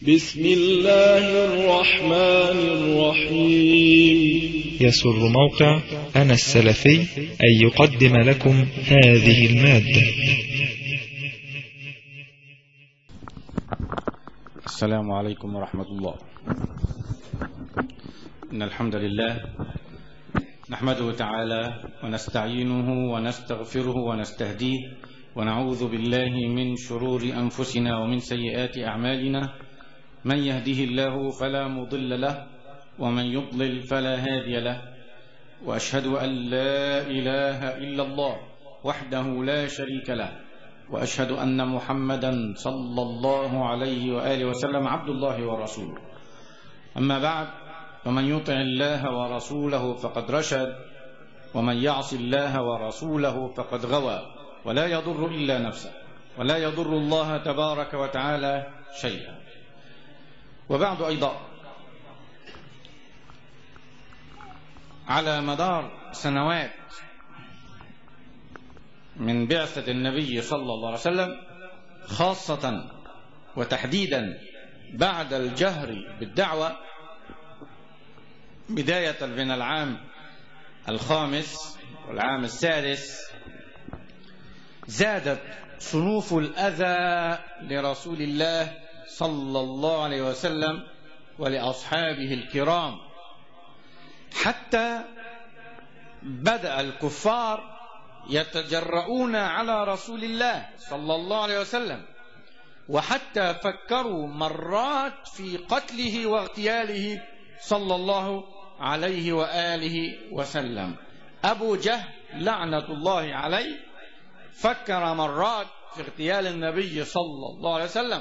بسم الله الرحمن الرحيم يسر موقع أنا السلفي أن يقدم لكم هذه المادة السلام عليكم ورحمة الله إن الحمد لله نحمده تعالى ونستعينه ونستغفره ونستهديه ونعوذ بالله من شرور أنفسنا ومن سيئات أعمالنا من يهده الله فلا مضل له ومن يضلل فلا هادي له وأشهد أن لا إله إلا الله وحده لا شريك له وأشهد أن محمدا صلى الله عليه وآله وسلم عبد الله ورسوله أما بعد فمن يطع الله ورسوله فقد رشد ومن يعص الله ورسوله فقد غوى ولا يضر إلا نفسه ولا يضر الله تبارك وتعالى شيئا وبعد أيضا على مدار سنوات من بعثة النبي صلى الله عليه وسلم خاصة وتحديدا بعد الجهر بالدعوة بداية من العام الخامس والعام السادس زادت صنوف الأذى لرسول الله صلى الله عليه وسلم ولأصحابه الكرام حتى بدأ الكفار يتجرؤون على رسول الله صلى الله عليه وسلم وحتى فكروا مرات في قتله واغتياله صلى الله عليه وآله وسلم أبو جهل لعنة الله عليه فكر مرات في اغتيال النبي صلى الله عليه وسلم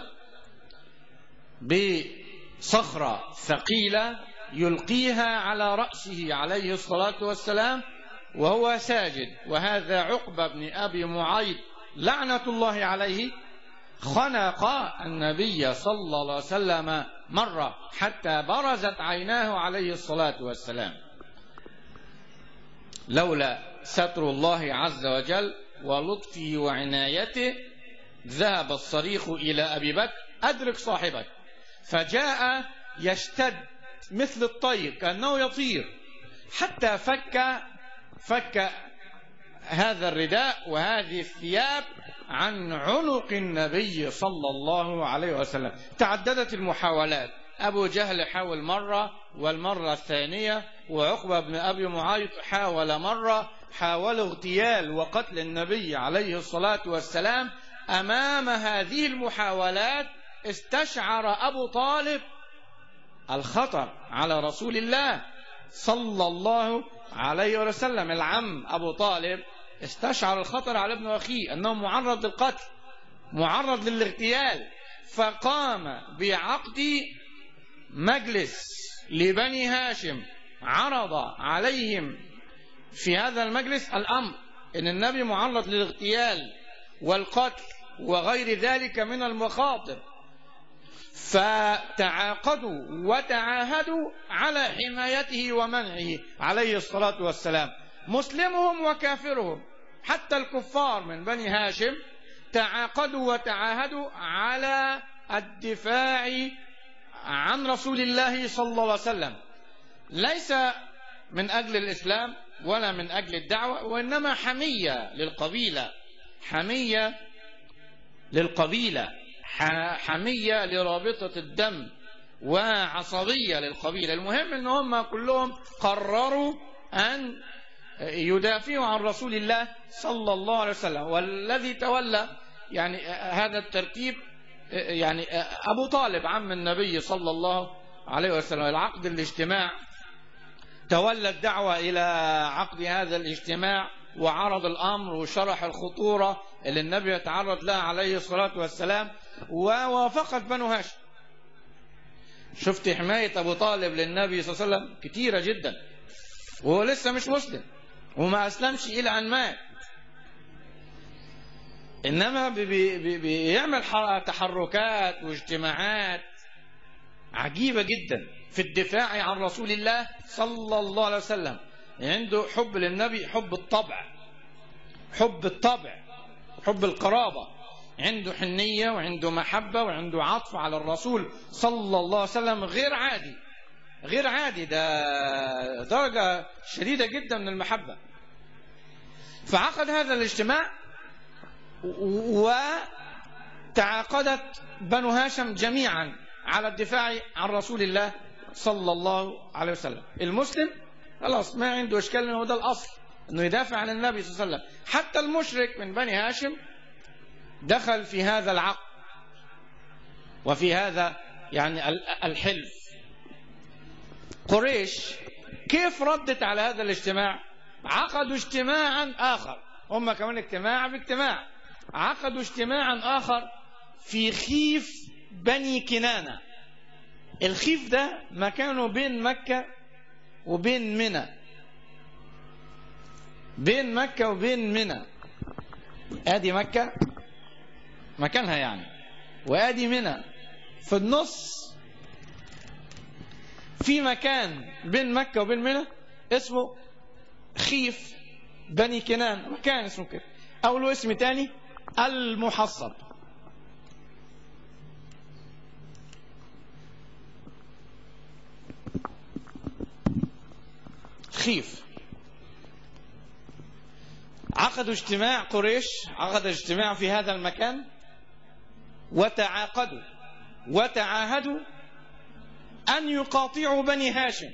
بصخرة ثقيلة يلقيها على رأسه عليه الصلاة والسلام وهو ساجد وهذا عقبة بن أبي معيط لعنة الله عليه خنق النبي صلى الله عليه وسلم مرة حتى برزت عيناه عليه الصلاة والسلام لولا ستر الله عز وجل ولطفه وعنايته ذهب الصريخ إلى أبي بكر أدرك صاحبك فجاء يشتد مثل الطير كأنه يطير حتى فك فك هذا الرداء وهذه الثياب عن عنق النبي صلى الله عليه وسلم تعددت المحاولات أبو جهل حاول مرة والمرة الثانية وعقبة بن أبي معيط حاول مرة حاولوا اغتيال وقتل النبي عليه الصلاة والسلام أمام هذه المحاولات استشعر أبو طالب الخطر على رسول الله صلى الله عليه وسلم العم أبو طالب استشعر الخطر على ابن أخيه أنه معرض للقتل معرض للاغتيال فقام بعقد مجلس لبني هاشم عرض عليهم في هذا المجلس الأمر أن النبي معرض للاغتيال والقتل وغير ذلك من المخاطر فتعاقدوا وتعاهدوا على حمايته ومنعه عليه الصلاة والسلام مسلمهم وكافرهم حتى الكفار من بني هاشم تعاقدوا وتعاهدوا على الدفاع عن رسول الله صلى الله عليه وسلم ليس من أجل الإسلام ولا من أجل الدعوة وإنما حمية للقبيلة حمية للقبيلة حمية لرابطة الدم وعصبية للقبيلة المهم ان هم كلهم قرروا ان يدافعوا عن رسول الله صلى الله عليه وسلم والذي تولى يعني هذا الترتيب يعني ابو طالب عم النبي صلى الله عليه وسلم العقد الاجتماع تولى الدعوة الى عقد هذا الاجتماع وعرض الامر وشرح الخطورة اللي النبي يتعرض لها عليه الصلاة والسلام ووافقت بنو هاشم شفت حماية أبو طالب للنبي صلى الله عليه وسلم كتيرة جدا وهو لسه مش مسلم وما أسلمش إلى أن مات إنما بي بي بيعمل تحركات واجتماعات عجيبة جدا في الدفاع عن رسول الله صلى الله عليه وسلم عنده حب للنبي حب الطبع حب الطبع حب القرابة عنده حنية وعنده محبة وعنده عطف على الرسول صلى الله عليه وسلم غير عادي غير عادي ده درجة شديدة جدا من المحبة فعقد هذا الاجتماع وتعاقدت بنو هاشم جميعا على الدفاع عن رسول الله صلى الله عليه وسلم المسلم خلاص ما عنده اشكال انه ده الاصل انه يدافع عن النبي صلى الله عليه وسلم حتى المشرك من بني هاشم دخل في هذا العقد وفي هذا يعني الحلف قريش كيف ردت على هذا الاجتماع عقدوا اجتماعا آخر هم كمان اجتماع باجتماع عقدوا اجتماعا آخر في خيف بني كنانة الخيف ده مكانه بين مكة وبين منى بين مكة وبين منى ادي مكة مكانها يعني وادي منى في النص في مكان بين مكة وبين منى اسمه خيف بني كنان مكان اسمه كده او له اسم تاني المحصب خيف عقدوا اجتماع قريش عقد اجتماع في هذا المكان وتعاقدوا وتعاهدوا أن يقاطعوا بني هاشم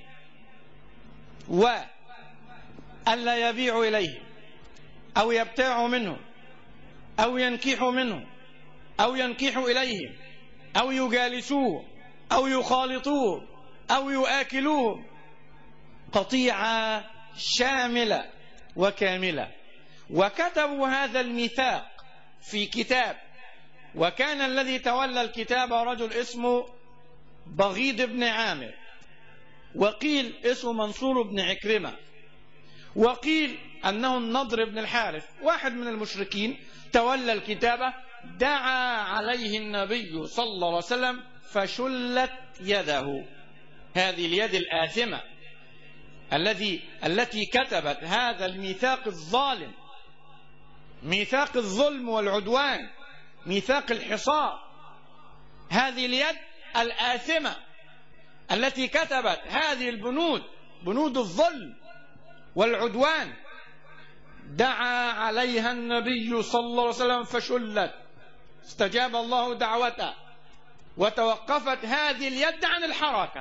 وألا يبيعوا إليه أو يبتاعوا منه أو ينكحوا منه أو ينكحوا إليه أو يجالسوه أو يخالطوه أو يآكلوه قطيعة شاملة وكاملة وكتبوا هذا الميثاق في كتاب وكان الذي تولى الكتاب رجل اسمه بغيض بن عامر وقيل اسمه منصور بن عكرمة وقيل أنه النضر بن الحارث واحد من المشركين تولى الكتابة دعا عليه النبي صلى الله عليه وسلم فشلت يده هذه اليد الآثمة الذي التي كتبت هذا الميثاق الظالم ميثاق الظلم والعدوان ميثاق الحصار هذه اليد الآثمة التي كتبت هذه البنود بنود الظلم والعدوان دعا عليها النبي صلى الله عليه وسلم فشلت استجاب الله دعوته وتوقفت هذه اليد عن الحركة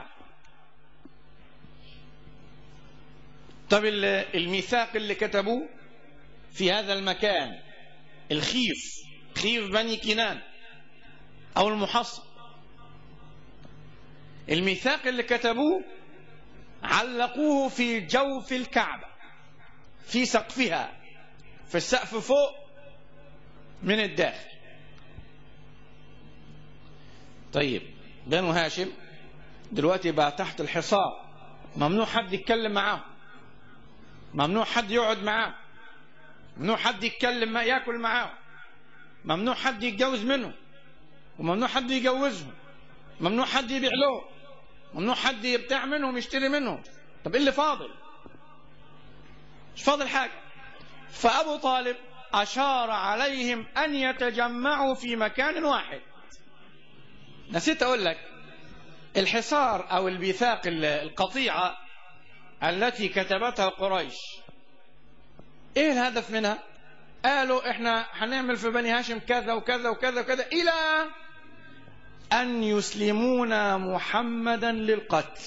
طب الميثاق اللي كتبوه في هذا المكان الخيف خيف بني كنان أو المحصن الميثاق اللي كتبوه علقوه في جوف الكعبة في سقفها في السقف فوق من الداخل طيب بنو هاشم دلوقتي بقى تحت الحصار ممنوع حد يتكلم معاهم ممنوع حد يقعد معاهم ممنوع حد يتكلم ما ياكل معاهم ممنوع حد يتجوز منهم وممنوع حد يجوزهم ممنوع حد يبيع لهم ممنوع حد يبتاع منهم يشتري منهم طب ايه اللي فاضل مش فاضل حاجة فأبو طالب أشار عليهم أن يتجمعوا في مكان واحد نسيت أقول لك الحصار أو البيثاق القطيعة التي كتبتها قريش ايه الهدف منها قالوا احنا هنعمل في بني هاشم كذا وكذا وكذا وكذا الى ان يسلمون محمدا للقتل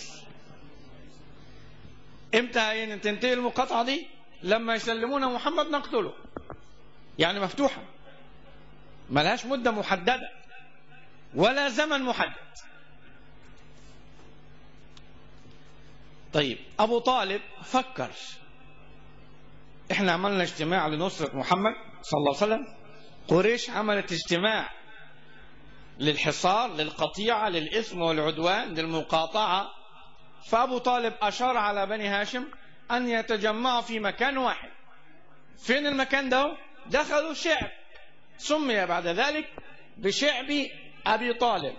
امتى تنتهي المقاطعه دي لما يسلمون محمد نقتله يعني مفتوحه ملهاش مده محدده ولا زمن محدد طيب ابو طالب فكر احنا عملنا اجتماع لنصرة محمد صلى الله عليه وسلم قريش عملت اجتماع للحصار للقطيعة للإثم والعدوان للمقاطعة فأبو طالب أشار على بني هاشم أن يتجمعوا في مكان واحد فين المكان ده دخلوا شعب سمي بعد ذلك بشعب أبي طالب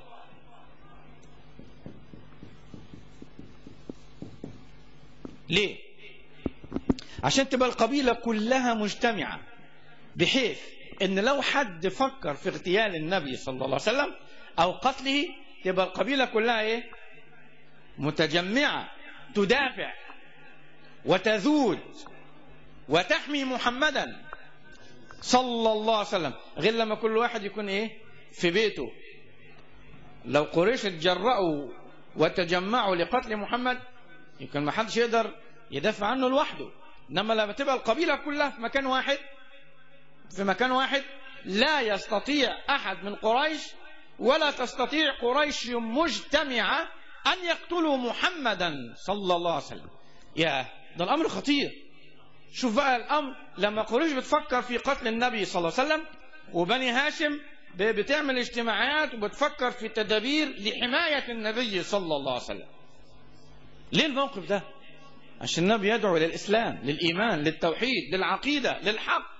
ليه عشان تبقى القبيلة كلها مجتمعة بحيث ان لو حد فكر في اغتيال النبي صلى الله عليه وسلم او قتله تبقى القبيله كلها ايه متجمعه تدافع وتذود وتحمي محمدا صلى الله عليه وسلم غير لما كل واحد يكون ايه في بيته لو قريش اتجرأوا وتجمعوا لقتل محمد يمكن ما حدش يقدر يدافع عنه لوحده انما لما تبقى القبيله كلها في مكان واحد في مكان واحد لا يستطيع احد من قريش ولا تستطيع قريش مجتمعه ان يقتلوا محمدا صلى الله عليه وسلم يا ده الامر خطير شوف بقى الامر لما قريش بتفكر في قتل النبي صلى الله عليه وسلم وبني هاشم بتعمل اجتماعات وبتفكر في تدابير لحمايه النبي صلى الله عليه وسلم ليه الموقف ده عشان النبي يدعو للإسلام للإيمان للتوحيد للعقيدة للحق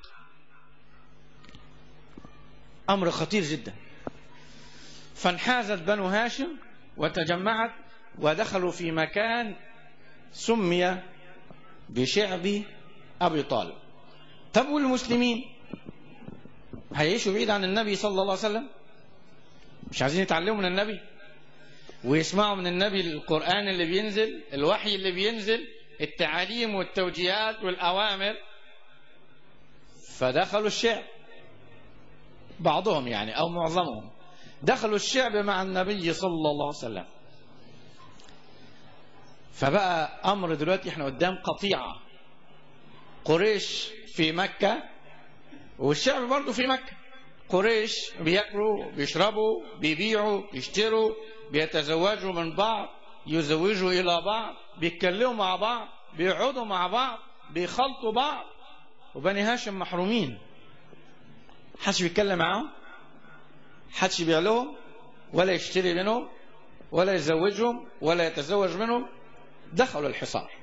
أمر خطير جدا فانحازت بنو هاشم وتجمعت ودخلوا في مكان سمي بشعب أبي طالب طب والمسلمين هيعيشوا بعيد عن النبي صلى الله عليه وسلم مش عايزين يتعلموا من النبي ويسمعوا من النبي القرآن اللي بينزل الوحي اللي بينزل التعاليم والتوجيهات والأوامر فدخلوا الشعب بعضهم يعني أو معظمهم دخلوا الشعب مع النبي صلى الله عليه وسلم فبقى أمر دلوقتي احنا قدام قطيعة قريش في مكة والشعب برضه في مكة قريش بياكلوا بيشربوا بيبيعوا بيشتروا بيتزوجوا من بعض يزوجوا إلى بعض بيتكلموا مع بعض بيقعدوا مع بعض بيخلطوا بعض وبني هاشم محرومين حدش بيتكلم معاهم حدش يبيع لهم ولا يشتري منهم ولا يزوجهم ولا يتزوج منهم دخلوا الحصار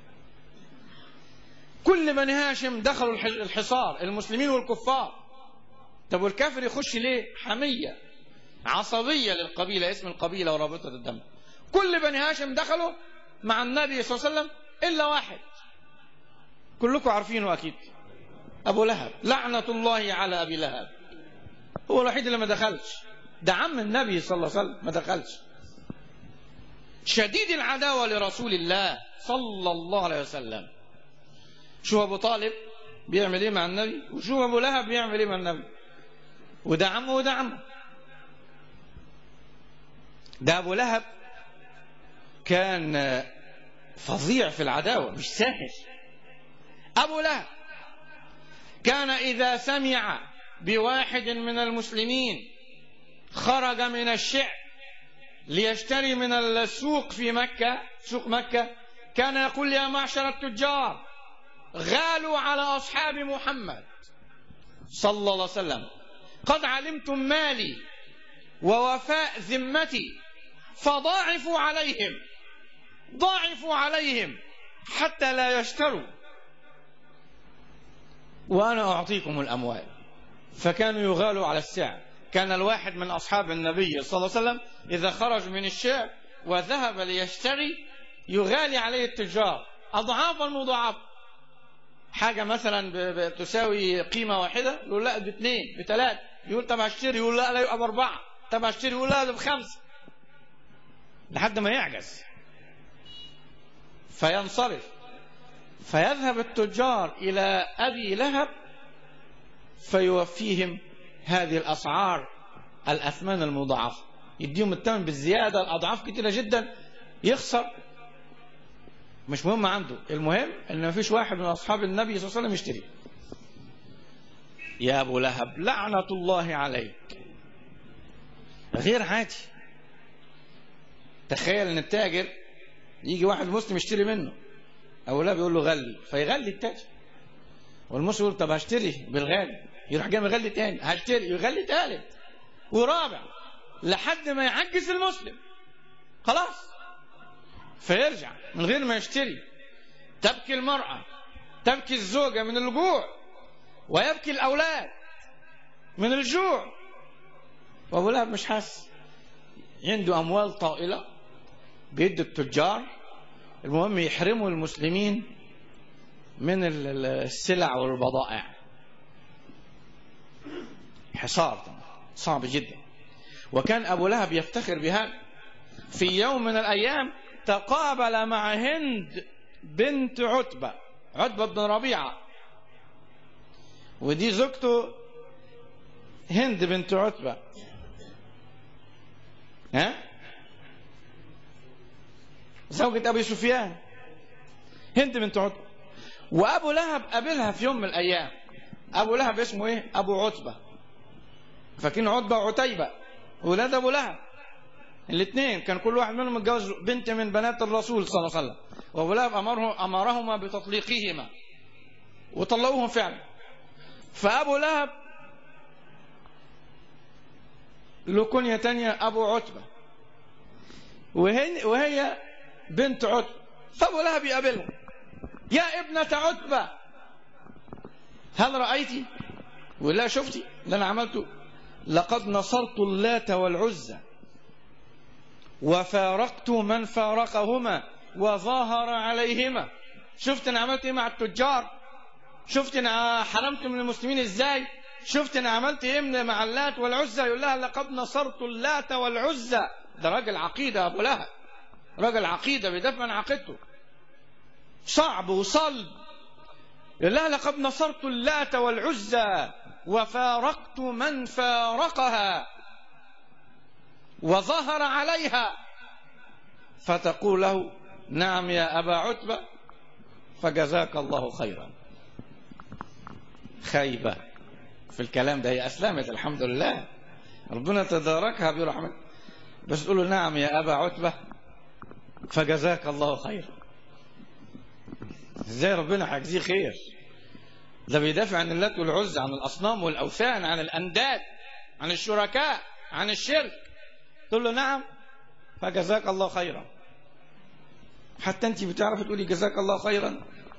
كل بني هاشم دخلوا الحصار المسلمين والكفار طب والكافر يخش ليه حمية عصبية للقبيلة اسم القبيلة ورابطة الدم كل بني هاشم دخلوا مع النبي صلى الله عليه وسلم إلا واحد كلكم عارفينه أكيد أبو لهب لعنة الله على أبي لهب هو الوحيد اللي ما دخلش ده عم النبي صلى الله عليه وسلم ما دخلش شديد العداوة لرسول الله صلى الله عليه وسلم شوف أبو طالب بيعمل إيه مع النبي وشوف أبو لهب بيعمل إيه مع النبي وده عمه وده عمه ده أبو لهب كان فظيع في العداوة مش سهل أبو لهب كان إذا سمع بواحد من المسلمين خرج من الشعب ليشتري من السوق في مكة سوق مكة كان يقول يا معشر التجار غالوا على أصحاب محمد صلى الله عليه وسلم قد علمتم مالي ووفاء ذمتي فضاعفوا عليهم ضاعفوا عليهم حتى لا يشتروا وأنا أعطيكم الأموال فكانوا يغالوا على السعر كان الواحد من أصحاب النبي صلى الله عليه وسلم إذا خرج من الشعر وذهب ليشتري يغالي عليه التجار أضعافا مضاعفة حاجة مثلا تساوي قيمة واحدة يقول لا باثنين بثلاث يقول طب هشتري يقول لا لا يبقى بأربعة طب هشتري يقول لا ده بخمسة لحد ما يعجز فينصرف فيذهب التجار إلى أبي لهب فيوفيهم هذه الأسعار الأثمان المضاعفة يديهم الثمن بالزيادة الأضعاف كتيرة جدا يخسر مش مهم عنده المهم ان ما فيش واحد من اصحاب النبي صلى الله عليه وسلم يشتري يا ابو لهب لعنه الله عليك غير عادي تخيل ان التاجر يجي واحد مسلم يشتري منه ابو لهب يقول له غلي فيغلي التاجر والمسلم يقول طب هشتري بالغالي يروح جاي مغلي تاني هشتري يغلي تالت ورابع لحد ما يعجز المسلم خلاص فيرجع من غير ما يشتري تبكي المرأة تبكي الزوجة من الجوع ويبكي الأولاد من الجوع وأبو لهب مش حاسس عنده أموال طائلة بيد التجار المهم يحرموا المسلمين من السلع والبضائع حصار صعب جدا وكان أبو لهب يفتخر بهذا في يوم من الأيام تقابل مع هند بنت عتبة عتبة بن ربيعة ودي زوجته هند بنت عتبة ها زوجة أبي سفيان هند بنت عتبة وأبو لهب قابلها في يوم من الأيام أبو لهب اسمه إيه؟ أبو عتبة فاكرين عتبة وعتيبة ولاد أبو لهب الاثنين كان كل واحد منهم متجوز بنت من بنات الرسول صلى الله عليه وسلم وأبو لهب أمره أمرهما بتطليقهما وطلقوهم فعلا فأبو لهب له كنية تانية أبو عتبة وهي, وهي بنت عتبة فأبو لهب يقابلها يا ابنة عتبة هل رأيتي ولا شفتي اللي أنا عملته لقد نصرت اللات والعزى وفارقت من فارقهما وظاهر عليهما شفت انا عملت ايه مع التجار شفت انا حرمت من المسلمين ازاي شفت انا عملت ايه من مع اللات والعزى يقول لها لقد نصرت اللات والعزى ده راجل عقيده ابو لهب راجل عقيده بيدافع عن عقيدته صعب وصلب يقول لها لقد نصرت اللات والعزى وفارقت من فارقها وظهر عليها فتقول له نعم يا أبا عتبة فجزاك الله خيرا خيبة في الكلام ده هي أسلمت الحمد لله ربنا تداركها برحمته بس تقول له نعم يا أبا عتبة فجزاك الله خيرا ازاي ربنا هيجزيه خير ده بيدافع عن اللات والعزى عن الأصنام والأوثان عن الأنداد عن الشركاء عن الشرك تقول له نعم فجزاك الله خيرا حتى انت بتعرف تقولي جزاك الله خيرا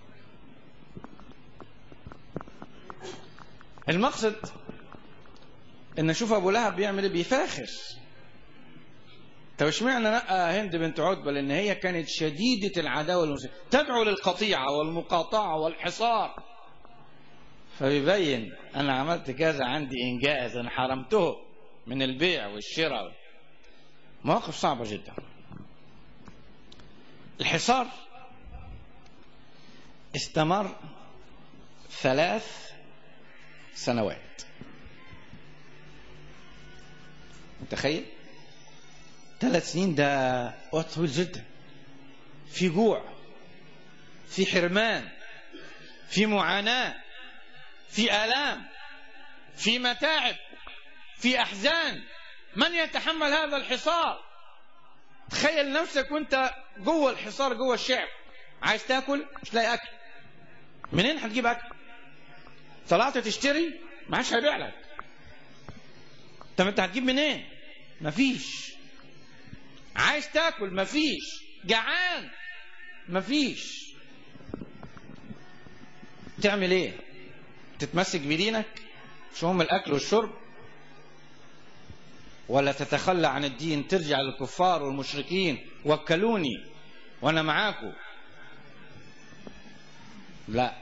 المقصد ان اشوف ابو لهب بيعمل ايه بيفاخر طب اشمعنى نقى هند بنت عتبه لان هي كانت شديده العداوه للمسلمين تدعو للقطيعه والمقاطعه والحصار فبيبين انا عملت كذا عندي انجاز انا حرمته من البيع والشراء مواقف صعبه جدا الحصار استمر ثلاث سنوات متخيل ثلاث سنين ده وقت طويل جدا في جوع في حرمان في معاناة في آلام في متاعب في أحزان من يتحمل هذا الحصار تخيل نفسك وانت جوه الحصار جوه الشعب عايز تاكل مش لاقي اكل منين هتجيب اكل طلعت تشتري ما حدش هيبيع لك طب انت هتجيب منين مفيش عايز تاكل مفيش جعان مفيش تعمل ايه تتمسك بدينك مش هم الاكل والشرب ولا تتخلى عن الدين ترجع للكفار والمشركين وكلوني وانا معاكم لا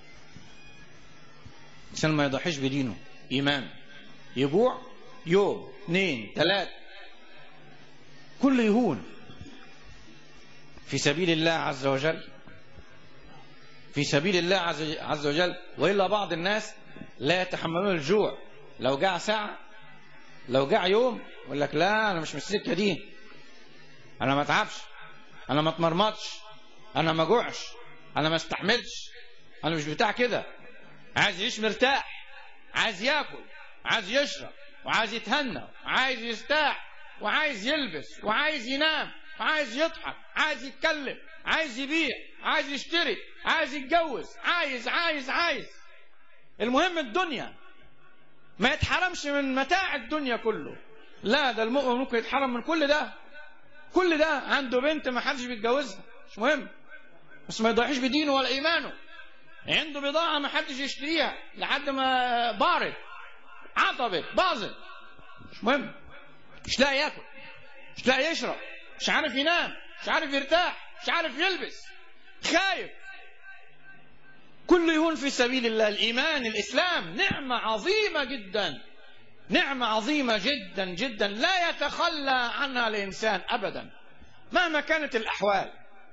عشان ما يضحيش بدينه ايمان يجوع يوم اثنين ثلاث كل يهون في سبيل الله عز وجل في سبيل الله عز عز وجل والا بعض الناس لا يتحملون الجوع لو جاع ساعه لو جاع يوم يقول لك لا انا مش من السكه دي انا ما اتعبش انا ما اتمرمطش انا ما جوعش انا ما استحملش انا مش بتاع كده عايز يعيش مرتاح عايز ياكل عايز يشرب وعايز يتهنى وعايز يرتاح وعايز يلبس وعايز ينام وعايز يضحك عايز يتكلم عايز يبيع عايز يشتري عايز يتجوز عايز عايز عايز المهم الدنيا ما يتحرمش من متاع الدنيا كله لا ده المؤمن ممكن يتحرم من كل ده كل ده عنده بنت ما حدش بيتجوزها مش مهم بس ما يضيعش بدينه ولا ايمانه عنده بضاعة ما حدش يشتريها لحد ما بارد عطبت باظت مش مهم مش لاقي ياكل مش لاقي يشرب مش عارف ينام مش عارف يرتاح مش عارف يلبس خايف كل يهون في سبيل الله الإيمان الإسلام نعمة عظيمة جدا نعمة عظيمة جدا جدا لا يتخلى عنها الإنسان أبدا مهما كانت الأحوال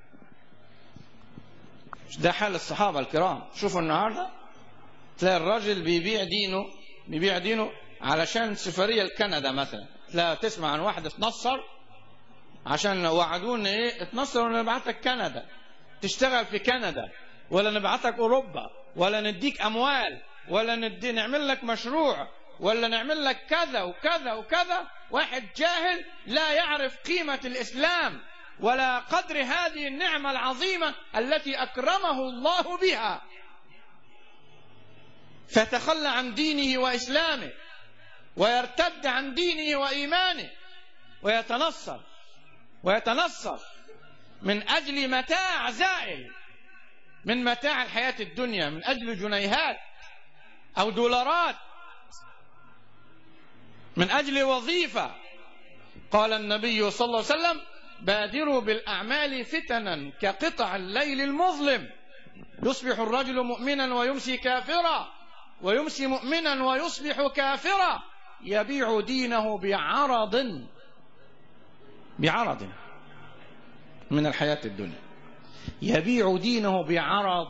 ده حال الصحابة الكرام شوفوا النهاردة تلاقي الراجل بيبيع دينه بيبيع دينه علشان سفرية لكندا مثلا تلاقي تسمع عن واحد اتنصر عشان وعدونا ايه اتنصر ونبعتك كندا تشتغل في كندا ولا نبعتك اوروبا ولا نديك اموال ولا ندي نعمل لك مشروع ولا نعمل لك كذا وكذا وكذا واحد جاهل لا يعرف قيمة الإسلام ولا قدر هذه النعمة العظيمة التي أكرمه الله بها فتخلى عن دينه وإسلامه ويرتد عن دينه وإيمانه ويتنصر ويتنصر من أجل متاع زائل من متاع الحياة الدنيا من أجل جنيهات أو دولارات من أجل وظيفة قال النبي صلى الله عليه وسلم بادروا بالأعمال فتنا كقطع الليل المظلم يصبح الرجل مؤمنا ويمسي كافرا ويمسي مؤمنا ويصبح كافرا يبيع دينه بعرض بعرض من الحياة الدنيا يبيع دينه بعرض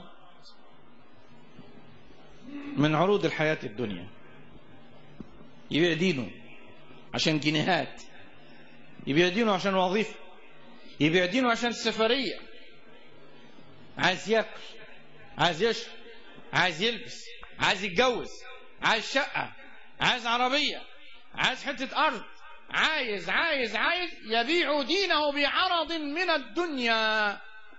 من عروض الحياة الدنيا يبيع دينه عشان جنيهات يبيع دينه عشان وظيفة يبيع دينه عشان السفرية عايز ياكل عايز يشرب عايز يلبس عايز يتجوز عايز شقة عايز عربية عايز حتة أرض عايز عايز عايز يبيع دينه بعرض من الدنيا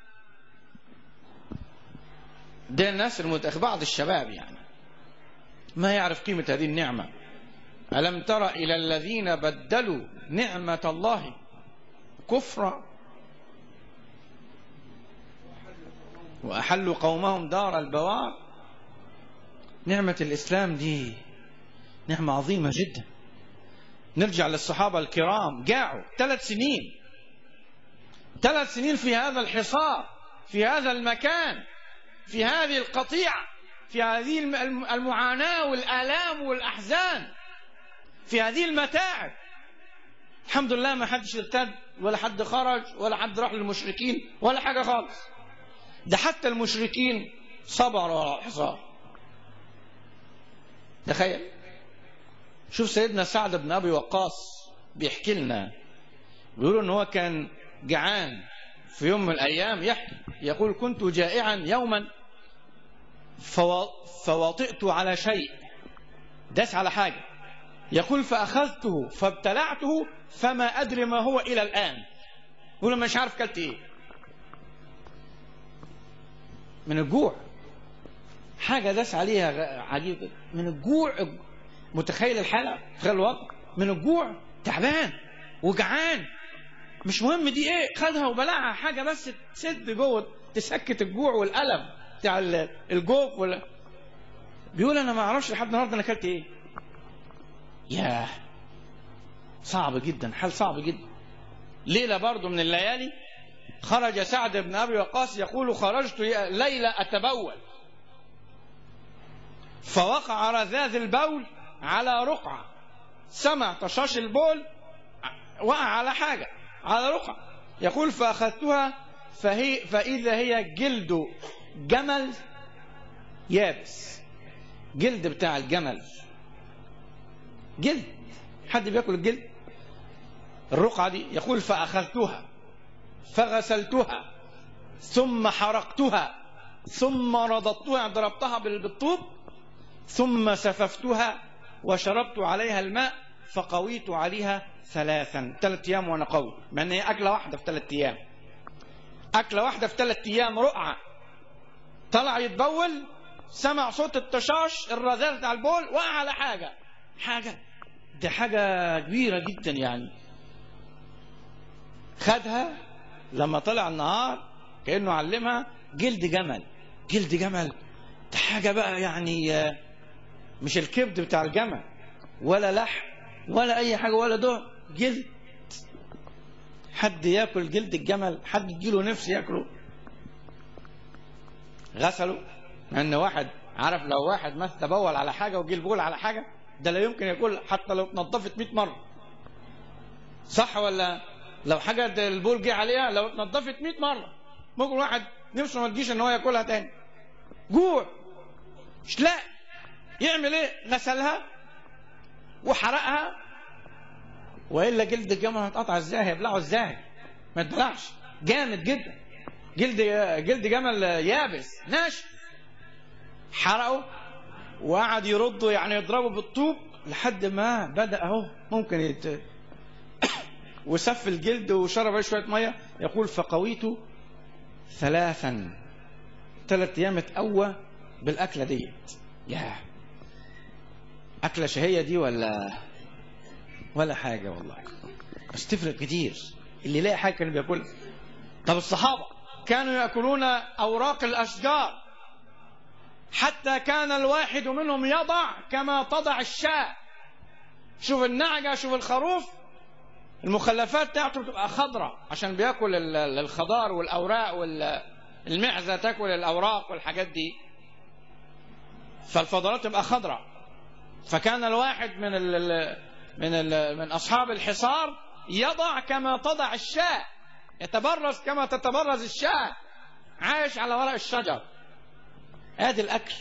ده الناس المتأخ بعض الشباب يعني ما يعرف قيمة هذه النعمة ألم تر إلى الذين بدلوا نعمة الله كفرا وأحلوا قومهم دار البوار نعمة الإسلام دي نعمة عظيمة جدا نرجع للصحابة الكرام جاعوا ثلاث سنين ثلاث سنين في هذا الحصار في هذا المكان في هذه القطيعة في هذه المعاناة والآلام والأحزان في هذه المتاعب الحمد لله ما حدش ارتد ولا حد خرج ولا حد راح للمشركين ولا حاجة خالص ده حتى المشركين صبروا على الحصار تخيل شوف سيدنا سعد بن ابي وقاص بيحكي لنا بيقولوا ان هو كان جعان في يوم من الايام يحكي يقول كنت جائعا يوما فوطئت على شيء داس على حاجه يقول فاخذته فابتلعته فما ادري ما هو الى الان يقول مش عارف كلت ايه من الجوع حاجه داس عليها عجيبه من الجوع متخيل الحالة تخيل الوضع من الجوع تعبان وجعان مش مهم دي ايه خدها وبلعها حاجة بس تسد جوه تسكت الجوع والألم بتاع الجوف ولا بيقول انا ما اعرفش لحد النهارده انا اكلت ايه ياه صعب جدا حال صعب جدا ليلة برضه من الليالي خرج سعد بن ابي وقاص يقول خرجت ليلة اتبول فوقع رذاذ البول على رقعة سمع طشاش البول وقع على حاجة على رقعة يقول فأخذتها فهي فإذا هي جلد جمل يابس جلد بتاع الجمل جلد حد بياكل الجلد الرقعة دي يقول فأخذتها فغسلتها ثم حرقتها ثم رضضتها ضربتها بالطوب ثم سففتها وشربت عليها الماء فقويت عليها ثلاثا ثلاث ايام وانا قوي مع ان هي اكله واحده في ثلاث ايام اكله واحده في ثلاث ايام رقعه طلع يتبول سمع صوت التشاش الرذاذ بتاع البول وقع على حاجه حاجه دي حاجه كبيره جدا يعني خدها لما طلع النهار كانه علمها جلد جمل جلد جمل ده حاجه بقى يعني مش الكبد بتاع الجمل ولا لحم ولا اي حاجه ولا ده جلد حد ياكل جلد الجمل حد يجيله نفس ياكله غسله ان واحد عارف لو واحد مثلا تبول على حاجه وجي البول على حاجه ده لا يمكن ياكل حتى لو اتنضفت 100 مره صح ولا لو حاجه ده البول جه عليها لو اتنضفت 100 مره ممكن واحد نفسه ما تجيش ان هو ياكلها تاني جوع مش لاقي يعمل ايه غسلها وحرقها والا جلد الجمل هيتقطع ازاي هيبلعه ازاي ما يتبلعش جامد جدا جلد جلد جمل يابس ناشف حرقه وقعد يرده يعني يضربه بالطوب لحد ما بدا اهو ممكن يت... وسف الجلد وشرب عليه شويه ميه يقول فقويت ثلاثا ثلاث ايام اتقوى بالاكله ديت يا اكله شهيه دي ولا ولا حاجه والله بس تفرق كتير اللي يلاقي حاجه كان بياكلها طب الصحابه كانوا ياكلون اوراق الاشجار حتى كان الواحد منهم يضع كما تضع الشاة شوف النعجة شوف الخروف المخلفات بتاعته بتبقى خضراء عشان بياكل الخضار والاوراق والمعزة تاكل الاوراق والحاجات دي فالفضلات تبقى خضراء فكان الواحد من ال من ال من اصحاب الحصار يضع كما تضع الشاة يتبرز كما تتبرز الشاة عايش على ورق الشجر ادي الاكل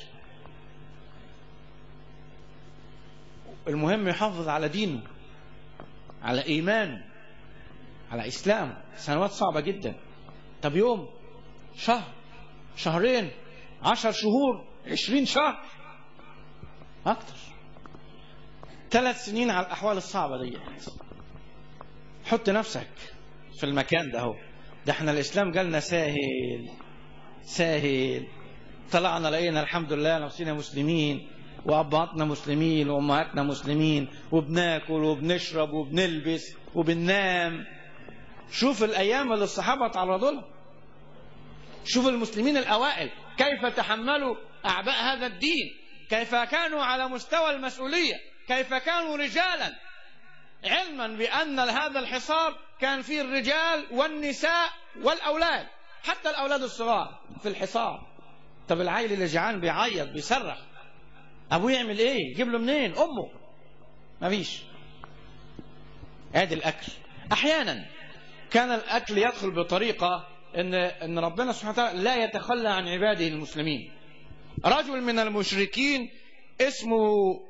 المهم يحافظ على دينه على ايمانه على اسلامه سنوات صعبه جدا طب يوم شهر شهرين عشر شهور عشرين شهر اكتر ثلاث سنين على الاحوال الصعبه دي حط نفسك في المكان ده اهو ده احنا الاسلام جالنا ساهل ساهل طلعنا لقينا الحمد لله نفسنا مسلمين وابهاتنا مسلمين وامهاتنا مسلمين وبناكل وبنشرب وبنلبس وبننام شوف الايام اللي الصحابه تعرضوا لها شوف المسلمين الاوائل كيف تحملوا اعباء هذا الدين كيف كانوا على مستوى المسؤوليه كيف كانوا رجالا علما بان هذا الحصار كان فيه الرجال والنساء والاولاد حتى الاولاد الصغار في الحصار طب العيل اللي جعان بيعيط بيصرخ ابوه يعمل ايه يجيب له منين امه مفيش ادي الاكل احيانا كان الاكل يدخل بطريقه ان ان ربنا سبحانه وتعالى لا يتخلى عن عباده المسلمين رجل من المشركين اسمه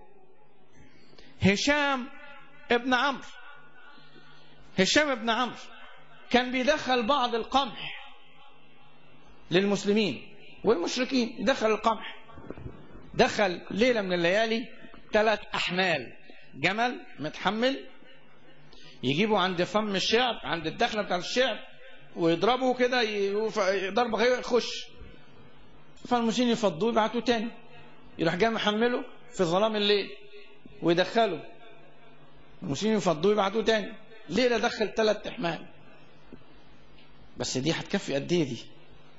هشام ابن عمرو هشام ابن عمرو كان بيدخل بعض القمح للمسلمين والمشركين دخل القمح دخل ليلة من الليالي ثلاث أحمال جمل متحمل يجيبوا عند فم الشعب عند الدخلة بتاع الشعب ويضربوا كده ضربة غير يخش فالمسلمين يفضوه يبعتوه تاني يروح جاي محمله في ظلام الليل ويدخله المسلمين يفضوه يبعتوه تاني ليلة دخل ثلاث أحمال بس دي هتكفي قد ايه دي؟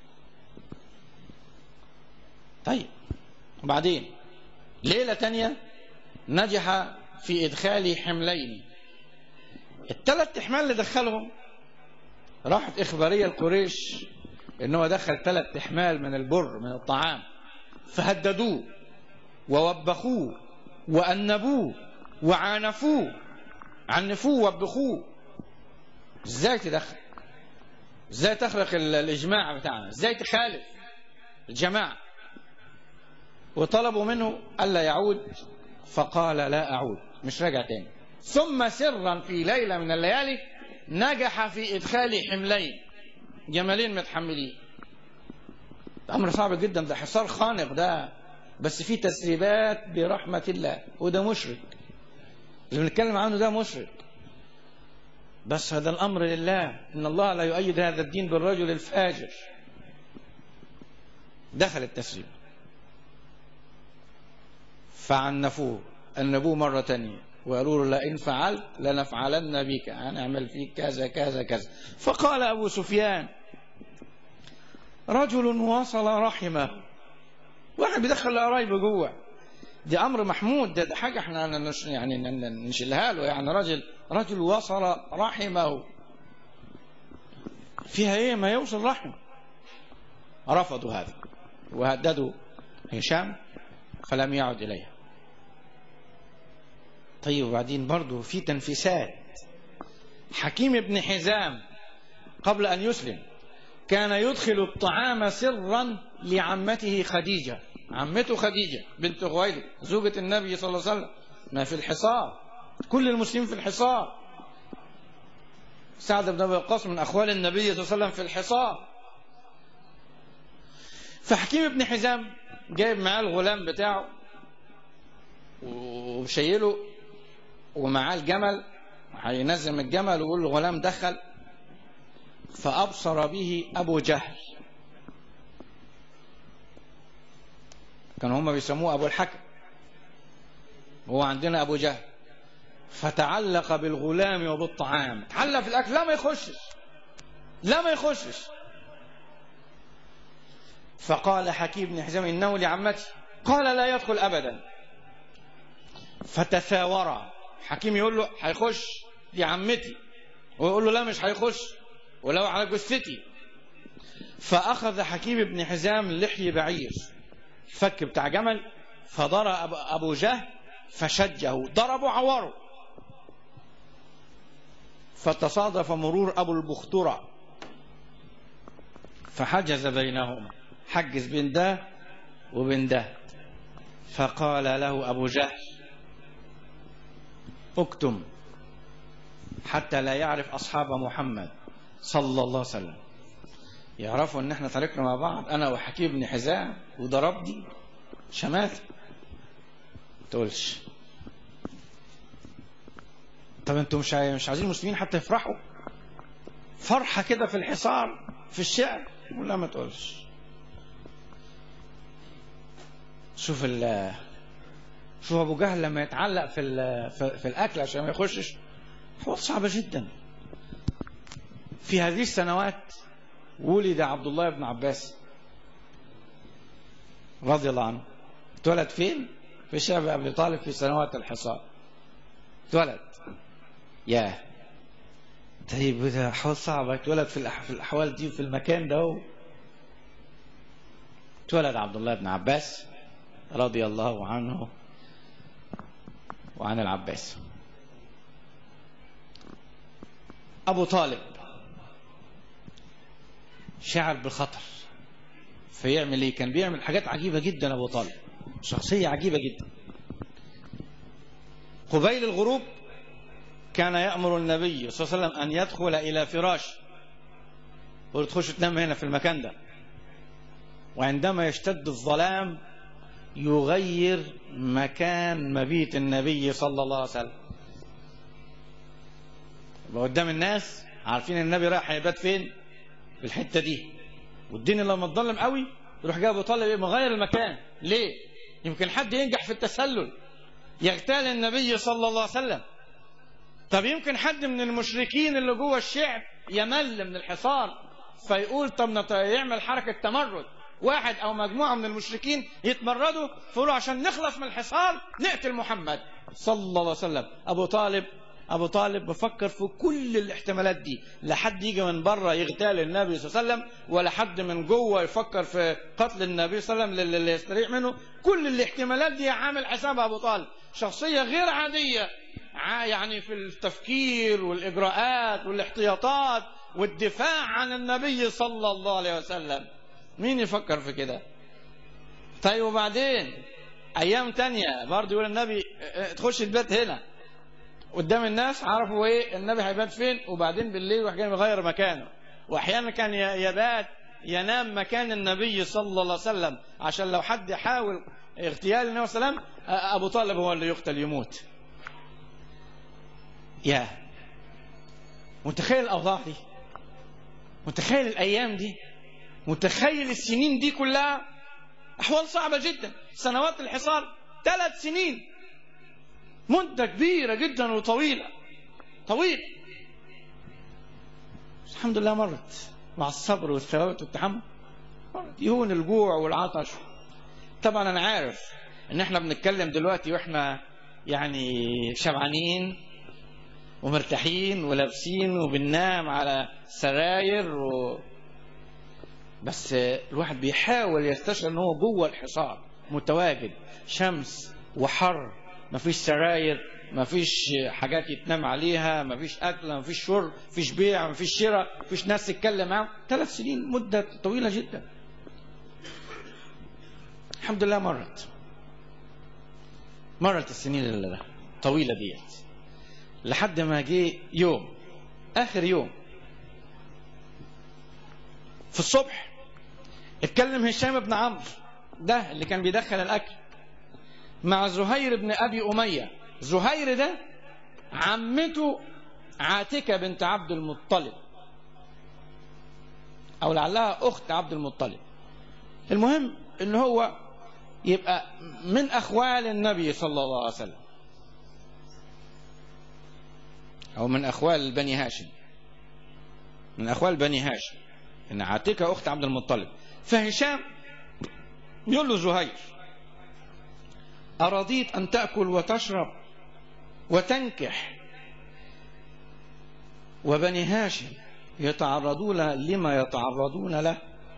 طيب وبعدين ليلة تانية نجح في إدخال حملين الثلاث أحمال اللي دخلهم راحت إخبارية لقريش إن هو دخل ثلاث أحمال من البر من الطعام فهددوه ووبخوه وأنبوه وعانفوه عنفوه ووبخوه ازاي تدخل ازاي تخرق الاجماع بتاعنا ازاي تخالف الجماعه وطلبوا منه ألا يعود فقال لا أعود مش راجع تاني ثم سرا في ليلة من الليالي نجح في إدخال حملين جمالين متحملين أمر صعب جدا ده حصار خانق ده بس فيه تسريبات برحمة الله وده مشرك اللي بنتكلم عنه ده مشرك بس هذا الأمر لله إن الله لا يؤيد هذا الدين بالرجل الفاجر دخل التسريب فعنفوه أنبوه مرة تانية وقالوا له لئن فعلت لنفعلن بك هنعمل فيك كذا كذا كذا فقال أبو سفيان رجل وصل رحمه واحد بيدخل قرايبه جوه دي امر محمود ده, ده حاجه احنا نش يعني نشيلها له يعني رجل رجل وصل رحمه فيها ايه ما يوصل رحمه رفضوا هذا وهددوا هشام فلم يعد اليها طيب وبعدين برضه في تنفيسات حكيم بن حزام قبل أن يسلم كان يدخل الطعام سرا لعمته خديجة عمته خديجة بنت خويلد زوجة النبي صلى الله عليه وسلم ما في الحصار كل المسلمين في الحصار سعد بن ابي وقاص من اخوال النبي صلى الله عليه وسلم في الحصار فحكيم بن حزام جايب معاه الغلام بتاعه وشيله ومعاه الجمل هينزم الجمل ويقول له غلام دخل فأبصر به أبو جهل كانوا هم بيسموه أبو الحكم هو عندنا أبو جهل فتعلق بالغلام وبالطعام تعلق في الأكل لا ما يخشش لا ما يخشش فقال حكيم بن حزام إنه لعمتي قال لا يدخل أبدا فتثاورا حكيم يقول له هيخش دي عمتي ويقول له لا مش هيخش ولو على جثتي فأخذ حكيم بن حزام لحي بعير فك بتاع جمل فضرب أبو جهل فشجه ضربه عوره فتصادف مرور أبو البخترة فحجز بينهما حجز بين ده وبين ده فقال له أبو جهل اكتم حتى لا يعرف أصحاب محمد صلى الله عليه وسلم يعرفوا ان احنا طريقنا مع بعض انا وحكيم بن حزام وضربني شمات تقولش طب انتوا مش مش عايزين المسلمين حتى يفرحوا فرحه كده في الحصار في الشعر لا ما تقولش شوف ال شوف ابو جهل لما يتعلق في في, في الاكل عشان ما يخشش حوار صعبه جدا في هذه السنوات ولد عبد الله بن عباس رضي الله عنه اتولد فين في شعب ابي طالب في سنوات الحصار اتولد يا طيب ده حوال صعبة اتولد في, في الأحوال دي وفي المكان ده اتولد عبد الله بن عباس رضي الله عنه وعن العباس أبو طالب شعر بالخطر فيعمل ايه كان بيعمل حاجات عجيبة جدا أبو طالب شخصية عجيبة جدا قبيل الغروب كان يأمر النبي صلى الله عليه وسلم أن يدخل إلى فراش يقول تخش تنام هنا في المكان ده وعندما يشتد الظلام يغير مكان مبيت النبي صلى الله عليه وسلم يبقى قدام الناس عارفين النبي رايح هيبات فين في الحته دي والدنيا لما تظلم قوي يروح جاي ابو طالب مغير المكان ليه يمكن حد ينجح في التسلل يغتال النبي صلى الله عليه وسلم طب يمكن حد من المشركين اللي جوه الشعب يمل من الحصار فيقول طب يعمل حركه تمرد واحد او مجموعه من المشركين يتمردوا فيقولوا عشان نخلص من الحصار نقتل محمد صلى الله عليه وسلم ابو طالب ابو طالب بفكر في كل الاحتمالات دي لا حد يجي من بره يغتال النبي صلى الله عليه وسلم ولا حد من جوه يفكر في قتل النبي صلى الله عليه وسلم اللي يستريح منه كل الاحتمالات دي عامل حساب ابو طالب شخصيه غير عاديه يعني في التفكير والاجراءات والاحتياطات والدفاع عن النبي صلى الله عليه وسلم مين يفكر في كده طيب وبعدين ايام تانية برضه يقول النبي تخش البيت هنا قدام الناس عرفوا ايه النبي هيبات فين وبعدين بالليل يروح جاي مغير مكانه واحيانا كان يبات ينام مكان النبي صلى الله عليه وسلم عشان لو حد حاول اغتيال النبي صلى الله عليه وسلم ابو طالب هو اللي يقتل يموت يا متخيل الاوضاع دي متخيل الايام دي متخيل السنين دي كلها احوال صعبه جدا سنوات الحصار ثلاث سنين مدة كبيرة جدا وطويلة طويل الحمد لله مرت مع الصبر والثبات والتحمل مرت يهون الجوع والعطش طبعا انا عارف ان احنا بنتكلم دلوقتي واحنا يعني شبعانين ومرتاحين ولابسين وبننام على سراير و... بس الواحد بيحاول يستشعر ان هو جوه الحصار متواجد شمس وحر مفيش سراير مفيش حاجات يتنام عليها مفيش اكل مفيش شرب مفيش بيع مفيش شراء مفيش ناس تتكلم معاهم ثلاث سنين مده طويله جدا الحمد لله مرت مرت السنين الطويله ديت لحد ما جه يوم اخر يوم في الصبح اتكلم هشام بن عمرو ده اللي كان بيدخل الاكل مع زهير بن ابي اميه زهير ده عمته عاتكه بنت عبد المطلب او لعلها اخت عبد المطلب المهم ان هو يبقى من اخوال النبي صلى الله عليه وسلم او من اخوال بني هاشم من اخوال بني هاشم ان عاتكه اخت عبد المطلب فهشام يقول له زهير أرضيت أن تأكل وتشرب وتنكح وبني هاشم يتعرضون لما يتعرضون له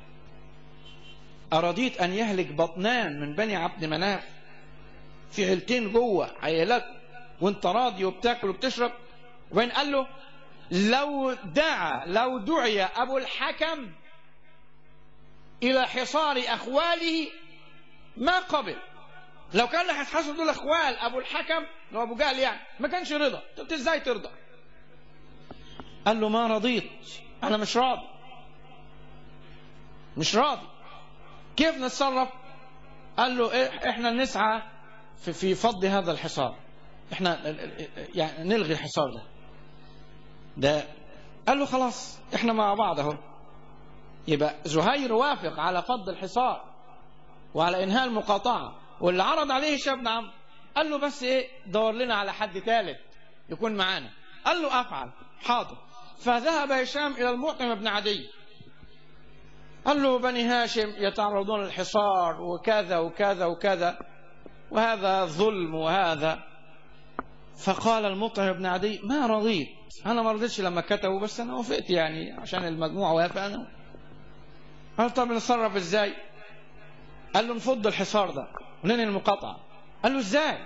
أرضيت أن يهلك بطنان من بني عبد مناف في عيلتين جوه عيالات وانت راضي وبتاكل وبتشرب وين قال له لو دعا لو دعي أبو الحكم إلى حصار أخواله ما قبل لو كان هيتحاسب دول اخوال ابو الحكم اللي هو ابو جهل يعني ما كانش رضا طب ازاي ترضى قال له ما رضيت انا مش راضي مش راضي كيف نتصرف قال له إيه احنا نسعى في, في فض هذا الحصار احنا يعني نلغي الحصار ده ده قال له خلاص احنا مع بعض اهو يبقى زهير وافق على فض الحصار وعلى انهاء المقاطعه واللي عرض عليه هشام بن عمرو قال له بس ايه دور لنا على حد ثالث يكون معانا قال له افعل حاضر فذهب هشام الى المعطم بن عدي قال له بني هاشم يتعرضون للحصار وكذا وكذا وكذا وهذا ظلم وهذا فقال المطعم بن عدي ما رضيت انا ما رضيتش لما كتبوا بس انا وافقت يعني عشان المجموعه وافق انا قال طب نتصرف ازاي قال له نفض الحصار ده وننهي المقاطعه قال له ازاي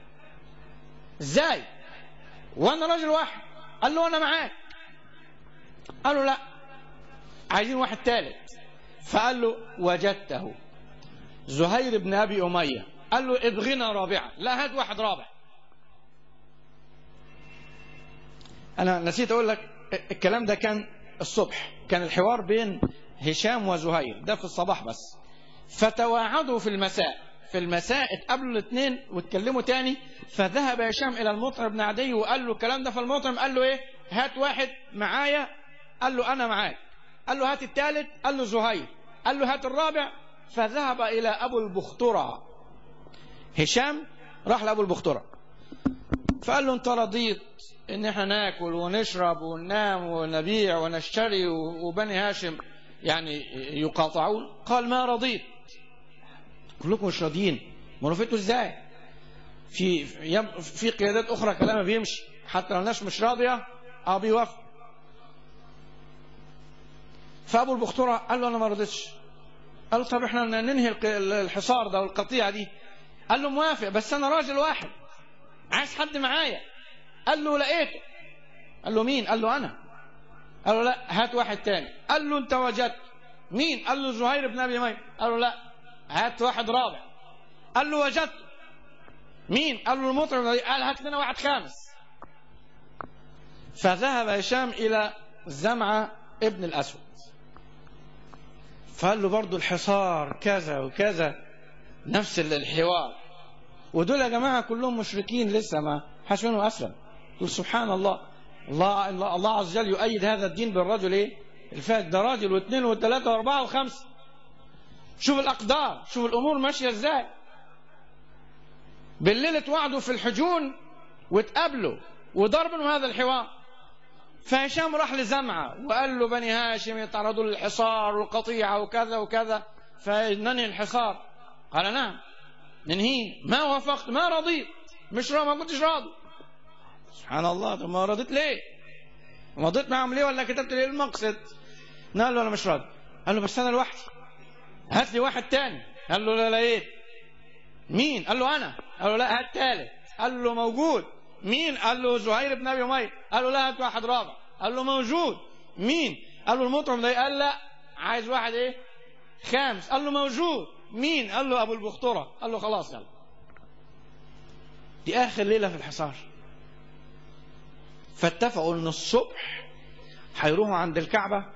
ازاي وانا راجل واحد قال له انا معاك قال له لا عايزين واحد ثالث فقال له وجدته زهير بن ابي اميه قال له ابغنا رابعا لا هات واحد رابع انا نسيت اقول لك الكلام ده كان الصبح كان الحوار بين هشام وزهير ده في الصباح بس فتواعدوا في المساء في المساء اتقابلوا الاثنين واتكلموا تاني فذهب هشام الى المطعم بن عدي وقال له الكلام ده فالمطعم قال له ايه هات واحد معايا قال له انا معاك قال له هات الثالث قال له زهير قال له هات الرابع فذهب الى ابو البخترة هشام راح لابو البخترة فقال له انت رضيت ان احنا ناكل ونشرب وننام ونبيع ونشتري وبني هاشم يعني يقاطعون قال ما رضيت كلكم مش راضيين ما رفضتوا ازاي في في قيادات اخرى كلامها بيمشي حتى لو الناس مش راضيه اه بيوافق فابو البختوره قال له انا ما رضيتش قال له طب احنا ننهي الحصار ده والقطيعه دي قال له موافق بس انا راجل واحد عايز حد معايا قال له لقيته قال له مين قال له انا قال له لا هات واحد تاني قال له انت وجدت مين قال له زهير بن ابي ميم قال له لا هات واحد رابع قال له وجدت مين قال له المطعم قال هات لنا واحد خامس فذهب هشام الى زمعه ابن الاسود فقال له برضه الحصار كذا وكذا نفس الحوار ودول يا جماعه كلهم مشركين لسه ما حدش منهم اسلم يقول سبحان الله الله الله عز وجل يؤيد هذا الدين بالرجل ايه؟ الفات ده راجل واثنين وثلاثه واربعه وخمسه شوف الاقدار شوف الامور ماشيه ازاي بالليل اتوعدوا في الحجون واتقابلوا وضرب منهم هذا الحوار فهشام راح لزمعة وقال له بني هاشم يتعرضوا للحصار والقطيعة وكذا وكذا فننهي الحصار قال نعم ننهيه ما وافقت ما رضيت مش راضي ما كنتش راضي سبحان الله طب ما رضيت ليه مضيت معهم ليه ولا كتبت ليه المقصد قال له انا مش راضي قال له بس انا لوحدي هات لي واحد تاني قال له لا لقيت مين قال له انا قال له لا هات تالت قال له موجود مين قال له زهير بن ابي اميه قال له لا هات واحد رابع قال له موجود مين قال له المطعم ده قال لا عايز واحد ايه خامس قال له موجود مين قال له ابو البختره قال له خلاص يلا دي اخر ليله في الحصار فاتفقوا ان الصبح هيروحوا عند الكعبه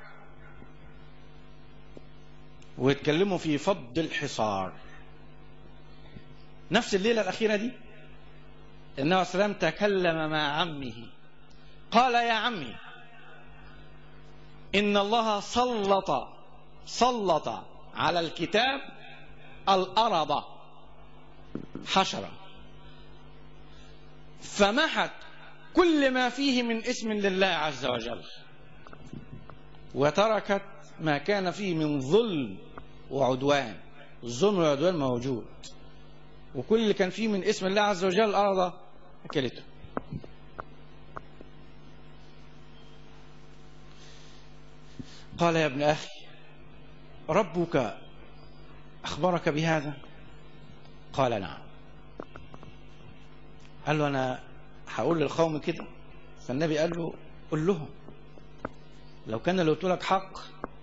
ويتكلموا في فض الحصار نفس الليله الاخيره دي النبي عليه السلام تكلم مع عمه قال يا عمي ان الله سلط سلط على الكتاب الارض حشره فمحت كل ما فيه من اسم لله عز وجل وتركت ما كان فيه من ظلم وعدوان الظلم والعدوان موجود وكل اللي كان فيه من اسم الله عز وجل الأرض أكلته قال يا ابن أخي ربك أخبرك بهذا قال نعم قال له أنا هقول للقوم كده فالنبي قال له قل لهم لو كان لو قلت لك حق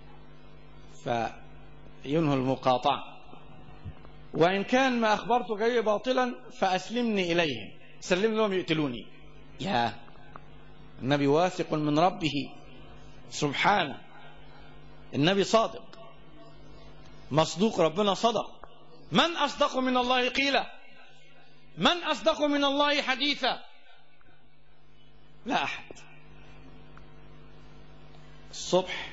فينهوا المقاطعة وإن كان ما أخبرتك به باطلا فأسلمني إليهم سلم لهم يقتلوني يا النبي واثق من ربه سبحانه النبي صادق مصدوق ربنا صدق من أصدق من الله قيلا من أصدق من الله حديثا لا أحد الصبح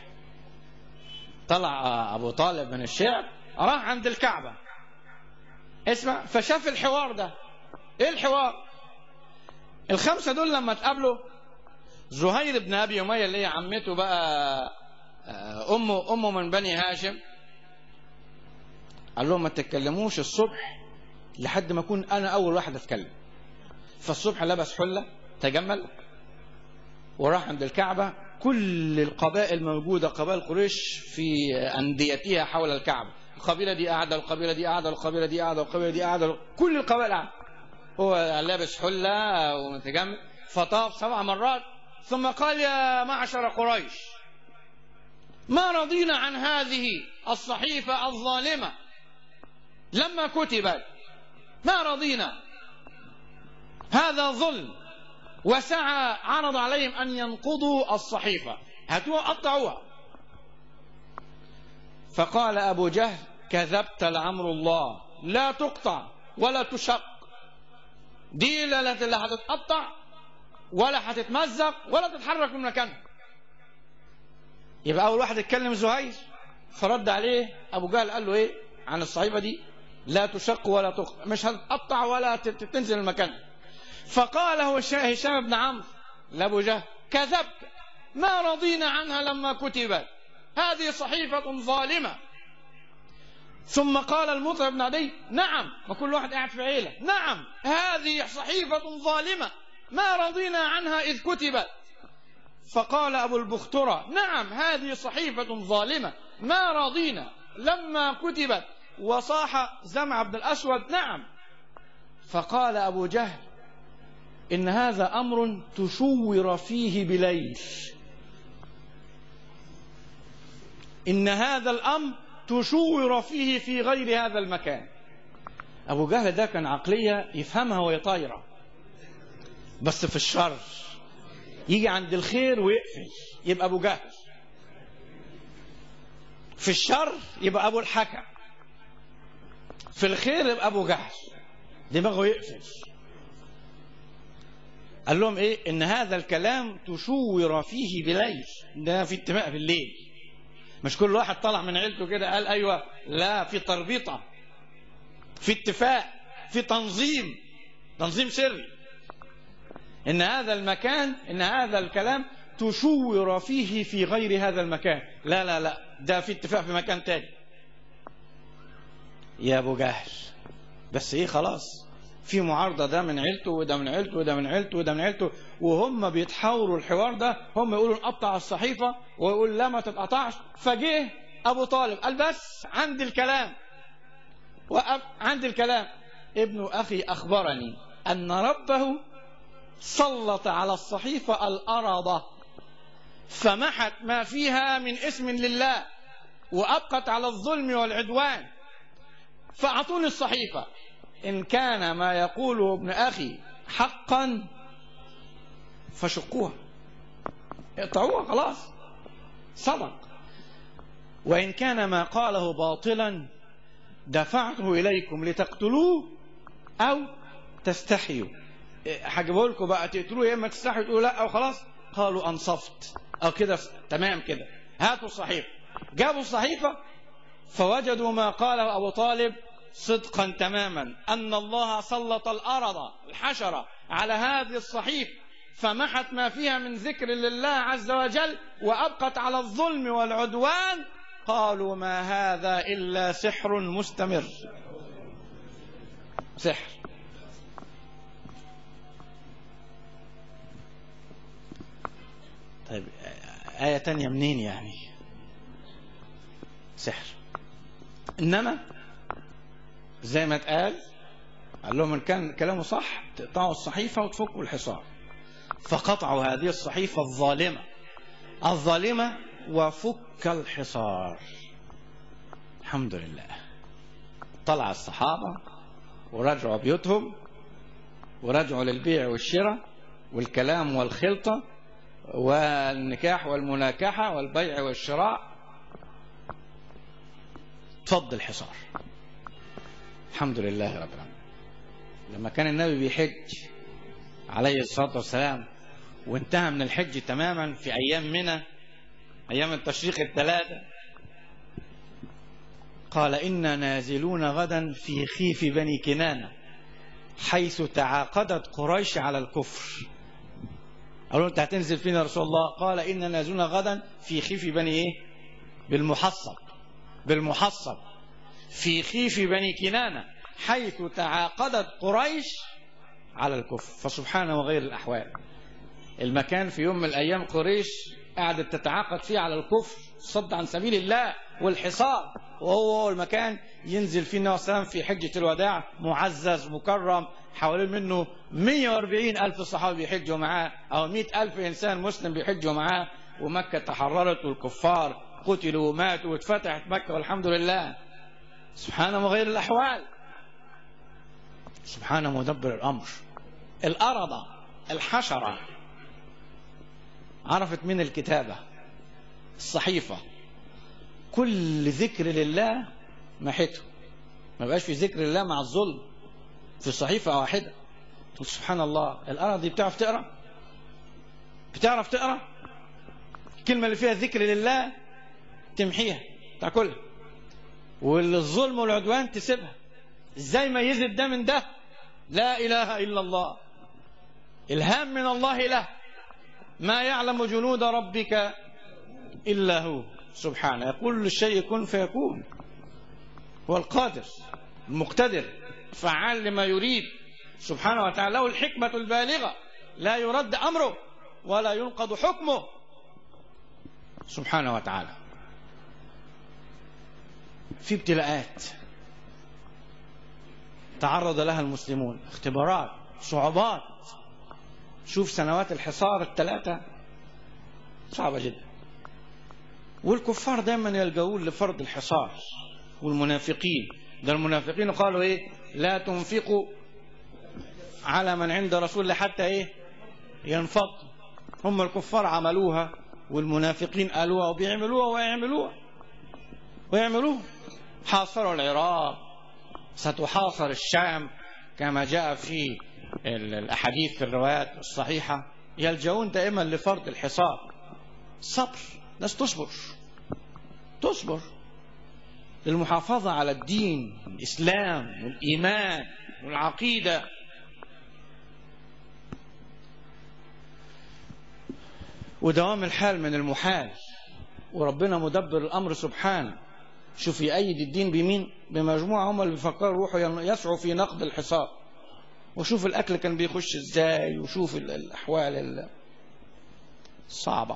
طلع أبو طالب من الشعب راح عند الكعبة اسمع فشاف الحوار ده ايه الحوار الخمسة دول لما اتقابلوا زهير بن أبي أمية اللي هي عمته بقى أمه أمه من بني هاشم قال لهم ما تتكلموش الصبح لحد ما أكون أنا أول واحد أتكلم فالصبح لبس حلة تجمل وراح عند الكعبة كل القبائل موجودة قبائل قريش في أنديتها حول الكعبة القبيلة دي قاعدة القبيلة دي قاعدة القبيلة دي قاعدة القبيلة دي قاعدة كل القبائل قاعدة هو لابس حلة ومتجمل فطاف سبع مرات ثم قال يا معشر قريش ما رضينا عن هذه الصحيفة الظالمة لما كتبت ما رضينا هذا ظلم وسعى عرض عليهم أن ينقضوا الصحيفة هاتوها قطعوها فقال أبو جهل كذبت لعمر الله لا تقطع ولا تشق دي لا لا هتتقطع ولا هتتمزق ولا تتحرك من مكانها يبقى أول واحد اتكلم زهير فرد عليه أبو جهل قال له إيه عن الصحيفة دي لا تشق ولا تقطع مش هتقطع ولا تنزل المكان فقال هو هشام بن عمرو لأبو جهل كذبت ما رضينا عنها لما كتبت هذه صحيفة ظالمة ثم قال المطر بن عدي نعم ما كل واحد قاعد في عيلة نعم هذه صحيفة ظالمة ما رضينا عنها إذ كتبت فقال أبو البخترة نعم هذه صحيفة ظالمة ما رضينا لما كتبت وصاح زمع بن الأسود نعم فقال أبو جهل إن هذا أمر تشور فيه بليل إن هذا الأمر تشور فيه في غير هذا المكان أبو جهل ده كان عقلية يفهمها وهي طايرة بس في الشر يجي عند الخير ويقفل يبقى أبو جهل في الشر يبقى أبو الحكم في الخير يبقى أبو جهل دماغه يقفل قال لهم ايه ان هذا الكلام تشور فيه بليل ده في اتفاق بالليل مش كل واحد طلع من عيلته كده قال ايوه لا في تربيطه في اتفاق في تنظيم تنظيم سري ان هذا المكان ان هذا الكلام تشور فيه في غير هذا المكان لا لا لا ده في اتفاق في مكان تاني يا ابو جهل بس ايه خلاص في معارضة ده من عيلته وده من عيلته وده من عيلته وده من عيلته وهم بيتحاوروا الحوار ده هم يقولوا نقطع الصحيفة ويقول لا ما تتقطعش فجه أبو طالب قال بس عندي الكلام وقف عندي الكلام ابن أخي أخبرني أن ربه سلط على الصحيفة الأرض فمحت ما فيها من اسم لله وأبقت على الظلم والعدوان فأعطوني الصحيفة إن كان ما يقوله ابن أخي حقا فشقوها اقطعوها خلاص صدق وإن كان ما قاله باطلا دفعته إليكم لتقتلوه أو تستحيوا هجيبه لكم بقى تقتلوه يا إما تستحيوا تقولوا لا أو خلاص قالوا أنصفت أو كده تمام كده هاتوا الصحيفة جابوا الصحيفة فوجدوا ما قاله أبو طالب صدقا تماما أن الله سلط الأرض الحشرة على هذه الصحيفة فمحت ما فيها من ذكر لله عز وجل وأبقت على الظلم والعدوان قالوا ما هذا إلا سحر مستمر سحر طيب آية تانية منين يعني سحر إنما زي ما اتقال قال لهم إن كان كلامه صح تقطعوا الصحيفة وتفكوا الحصار فقطعوا هذه الصحيفة الظالمة الظالمة وفك الحصار الحمد لله طلع الصحابة ورجعوا بيوتهم ورجعوا للبيع والشراء والكلام والخلطة والنكاح والمناكحة والبيع والشراء تفض الحصار الحمد لله رب العالمين لما كان النبي بيحج عليه الصلاة والسلام وانتهى من الحج تماما في أيام منى أيام التشريق الثلاثة قال إنا نازلون غدا في خيف بني كنانة حيث تعاقدت قريش على الكفر قالوا انت هتنزل فينا يا رسول الله قال إنا نازلون غدا في خيف بني ايه بالمحصب بالمحصب في خيف بني كنانة حيث تعاقدت قريش على الكفر فسبحانه وغير الأحوال المكان في يوم من الأيام قريش قعدت تتعاقد فيه على الكفر صد عن سبيل الله والحصار وهو المكان ينزل فيه النبي صلى الله عليه وسلم في حجة الوداع معزز مكرم حوالين منه 140 ألف صحابي بيحجوا معاه أو 100 ألف إنسان مسلم بيحجوا معاه ومكة تحررت والكفار قتلوا وماتوا واتفتحت مكة والحمد لله سبحانه وغير الأحوال سبحانه مدبر الأمر الأرض الحشرة عرفت من الكتابة الصحيفة كل ذكر لله محته ما بقاش في ذكر الله مع الظلم في صحيفة واحدة تقول سبحان الله الأرض دي بتعرف تقرأ بتعرف تقرأ الكلمة اللي فيها ذكر لله تمحيها تاكلها والظلم والعدوان تسيبها ازاي ميزت ده من ده لا إله إلا الله إلهام من الله له ما يعلم جنود ربك إلا هو سبحانه يقول للشيء كن فيكون هو القادر المقتدر فعال لما يريد سبحانه وتعالى له الحكمة البالغة لا يرد أمره ولا ينقض حكمه سبحانه وتعالى في ابتلاءات تعرض لها المسلمون اختبارات صعوبات شوف سنوات الحصار الثلاثة صعبة جدا والكفار دايما يلجؤون لفرض الحصار والمنافقين ده المنافقين قالوا ايه لا تنفقوا على من عند رسول الله حتى ايه ينفض هم الكفار عملوها والمنافقين قالوها وبيعملوها ويعملوها ويعملوها حاصروا العراق ستحاصر الشام كما جاء في الأحاديث في الروايات الصحيحة يلجؤون دائما لفرض الحصار صبر ناس تصبر تصبر للمحافظة على الدين والإسلام والإيمان والعقيدة ودوام الحال من المحال وربنا مدبر الأمر سبحانه شوف يأيد الدين بمين بمجموعة هم اللي بيفكروا يروحوا يسعوا في نقد الحصار وشوف الأكل كان بيخش ازاي وشوف الأحوال الصعبة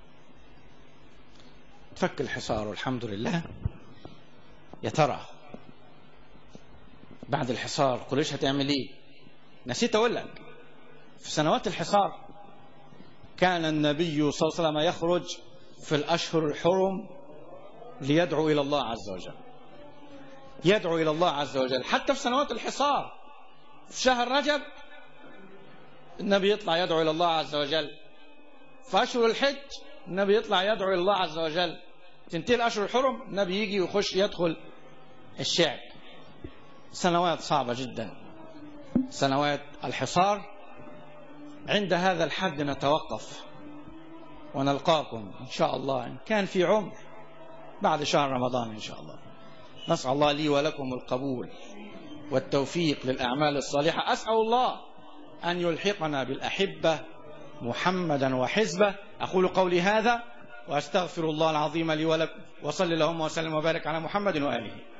تفك الحصار والحمد لله يا ترى بعد الحصار قريش هتعمل ايه نسيت اقول لك في سنوات الحصار كان النبي صلى الله عليه وسلم يخرج في الأشهر الحرم ليدعو إلى الله عز وجل يدعو إلى الله عز وجل حتى في سنوات الحصار في شهر رجب النبي يطلع يدعو إلى الله عز وجل في أشهر الحج النبي يطلع يدعو إلى الله عز وجل تنتهي الأشهر الحرم النبي يجي ويخش يدخل الشعب سنوات صعبة جدا سنوات الحصار عند هذا الحد نتوقف ونلقاكم إن شاء الله إن كان في عمر بعد شهر رمضان إن شاء الله نسأل الله لي ولكم القبول والتوفيق للأعمال الصالحة أسأل الله أن يلحقنا بالأحبة محمدا وحزبه أقول قولي هذا وأستغفر الله العظيم لي ولكم وصل اللهم وسلم وبارك على محمد وآله